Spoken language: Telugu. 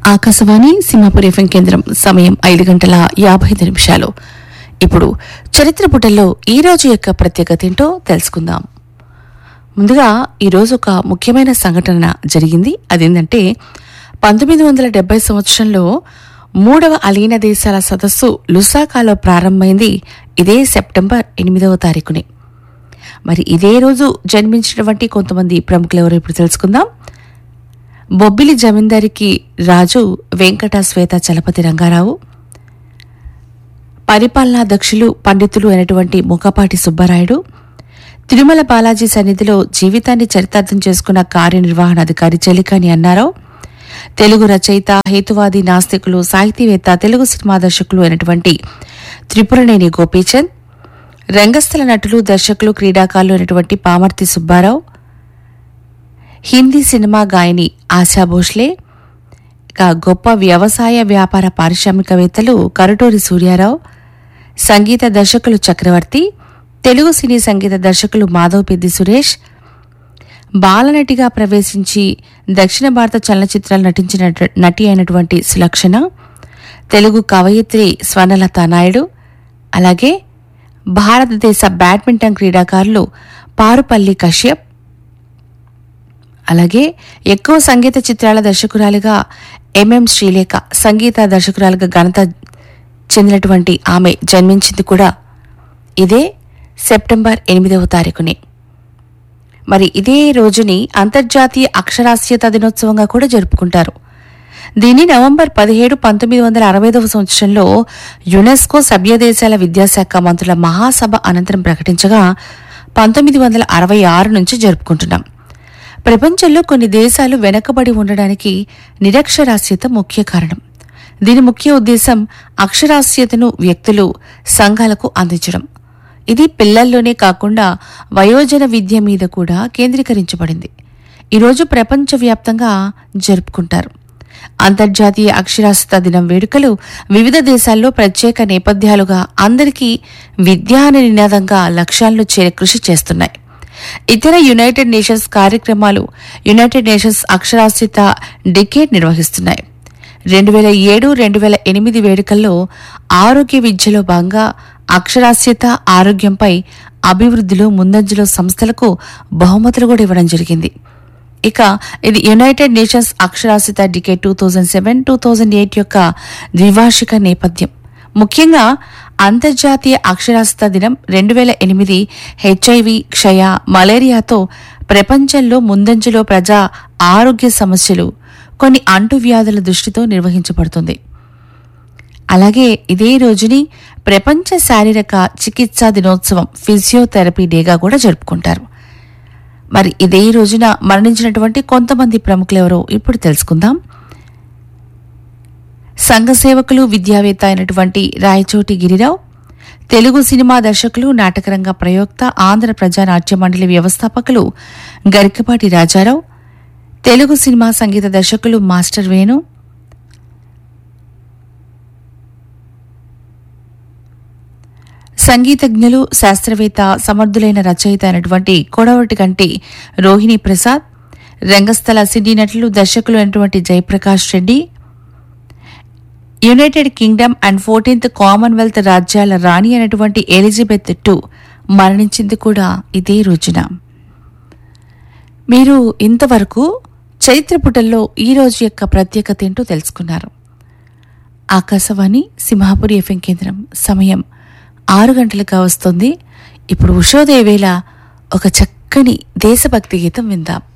ఆకాశవాణి సింహాపూర్ ఎఫ్ఎం కేంద్రం సమయం ఐదు గంటల యాభై ఐదు నిమిషాలు ఇప్పుడు చరిత్ర పుటల్లో ఈ రోజు యొక్క ప్రత్యేకత ఏంటో తెలుసుకుందాం ముందుగా ఈరోజు ఒక ముఖ్యమైన సంఘటన జరిగింది అదేంటంటే పంతొమ్మిది వందల డెబ్బై సంవత్సరంలో మూడవ అలీన దేశాల సదస్సు లుసాకాలో ప్రారంభమైంది ఇదే సెప్టెంబర్ ఎనిమిదవ తారీఖుని మరి ఇదే రోజు జన్మించినటువంటి కొంతమంది ప్రముఖులు ఎవరో ఇప్పుడు తెలుసుకుందాం బొబ్బిలి జమీందారికి రాజు వెంకట శ్వేత చలపతి రంగారావు పరిపాలనాధ్యక్షులు పండితులు అయినటువంటి ముఖపాటి సుబ్బరాయుడు తిరుమల బాలాజీ సన్నిధిలో జీవితాన్ని చరితార్థం చేసుకున్న కార్యనిర్వహణాధికారి చెలికాని అన్నారావు తెలుగు రచయిత హేతువాది నాస్తికులు సాహితీవేత్త తెలుగు సినిమా దర్శకులు అయినటువంటి త్రిపురనేని గోపీచంద్ రంగస్థల నటులు దర్శకులు క్రీడాకారులు అయినటువంటి పామర్తి సుబ్బారావు హిందీ సినిమా గాయని ఆశా భోస్లే ఇక గొప్ప వ్యవసాయ వ్యాపార పారిశ్రామికవేత్తలు కరుటూరి సూర్యారావు సంగీత దర్శకులు చక్రవర్తి తెలుగు సినీ సంగీత దర్శకులు మాధవ్ పెద్ది సురేష్ బాలనటిగా ప్రవేశించి దక్షిణ భారత చలనచిత్రాలు నటించిన నటి అయినటువంటి సులక్షణ తెలుగు కవయిత్రి స్వర్ణలత నాయుడు అలాగే భారతదేశ బ్యాడ్మింటన్ క్రీడాకారులు పారుపల్లి కశ్యప్ అలాగే ఎక్కువ సంగీత చిత్రాల దర్శకురాలిగా ఎంఎం శ్రీలేఖ సంగీత దర్శకురాలిగా ఘనత చెందినటువంటి ఆమె జన్మించింది కూడా ఇదే సెప్టెంబర్ ఎనిమిదవ తారీఖునే మరి ఇదే రోజుని అంతర్జాతీయ అక్షరాస్యత దినోత్సవంగా కూడా జరుపుకుంటారు దీన్ని నవంబర్ పదిహేడు పంతొమ్మిది వందల అరవైదవ సంవత్సరంలో యునెస్కో సభ్య దేశాల విద్యాశాఖ మంత్రుల మహాసభ అనంతరం ప్రకటించగా పంతొమ్మిది వందల అరవై ఆరు నుంచి జరుపుకుంటున్నాం ప్రపంచంలో కొన్ని దేశాలు వెనకబడి ఉండడానికి నిరక్షరాస్యత ముఖ్య కారణం దీని ముఖ్య ఉద్దేశం అక్షరాస్యతను వ్యక్తులు సంఘాలకు అందించడం ఇది పిల్లల్లోనే కాకుండా వయోజన విద్య మీద కూడా కేంద్రీకరించబడింది ఈరోజు ప్రపంచవ్యాప్తంగా జరుపుకుంటారు అంతర్జాతీయ అక్షరాస్యత దినం వేడుకలు వివిధ దేశాల్లో ప్రత్యేక నేపథ్యాలుగా అందరికీ విద్యా అనే నినాదంగా లక్ష్యాలను చేరే కృషి చేస్తున్నాయి ఇతర యునైటెడ్ నేషన్స్ కార్యక్రమాలు యునైటెడ్ నేషన్స్ అక్షరాస్యత డికేట్ నిర్వహిస్తున్నాయి రెండు వేల ఏడు రెండు వేల ఎనిమిది వేడుకల్లో ఆరోగ్య విద్యలో భాగంగా అక్షరాస్యత ఆరోగ్యంపై అభివృద్ధిలో ముందంజలో సంస్థలకు బహుమతులు కూడా ఇవ్వడం జరిగింది ఇక ఇది యునైటెడ్ నేషన్స్ అక్షరాస్యత decade two thousand seven two thousand eight యొక్క ద్వివార్షిక నేపథ్యం ముఖ్యంగా అంతర్జాతీయ అక్షరాస్యత దినం రెండు వేల ఎనిమిది హెచ్ఐవి క్షయ మలేరియాతో ప్రపంచంలో ముందంజలో ప్రజా ఆరోగ్య సమస్యలు కొన్ని అంటువ్యాధుల దృష్టితో నిర్వహించబడుతుంది అలాగే ఇదే రోజుని ప్రపంచ శారీరక చికిత్సా దినోత్సవం ఫిజియోథెరపీ డేగా కూడా జరుపుకుంటారు మరి ఇదే రోజున మరణించినటువంటి కొంతమంది ప్రముఖులెవరో ఇప్పుడు తెలుసుకుందాం సంఘ సేవకులు విద్యావేత్త అయినటువంటి రాయచోటి గిరిరావు తెలుగు సినిమా దర్శకులు నాటకరంగ ప్రయోక్త ఆంధ్ర ప్రజా నాట్య మండలి వ్యవస్థాపకులు గరికపాటి రాజారావు తెలుగు సినిమా సంగీత దర్శకులు మాస్టర్ వేణు సంగీతజ్ఞులు శాస్త్రవేత్త సమర్థులైన రచయిత అయినటువంటి కొడవటి కంటి రోహిణి ప్రసాద్ రంగస్థల సినీ నటులు దర్శకులు అయినటువంటి Jayaprakash Reddy United Kingdom and fourteenth Commonwealth రాజ్యాల రాణి అయినటువంటి ఎలిజబెత్ టు మరణించింది కూడా ఇదే రోజున మీరు ఇంతవరకు చరిత్ర పుటల్లో ఈ రోజు యొక్క ప్రత్యేకత ఏంటో తెలుసుకున్నారు ఆకాశవాణి సింహాపురి ఎఫ్ఎం కేంద్రం సమయం ఆరు గంటలుగా వస్తుంది ఇప్పుడు ఉషోదయ వేళ ఒక చక్కని దేశభక్తి గీతం విందాం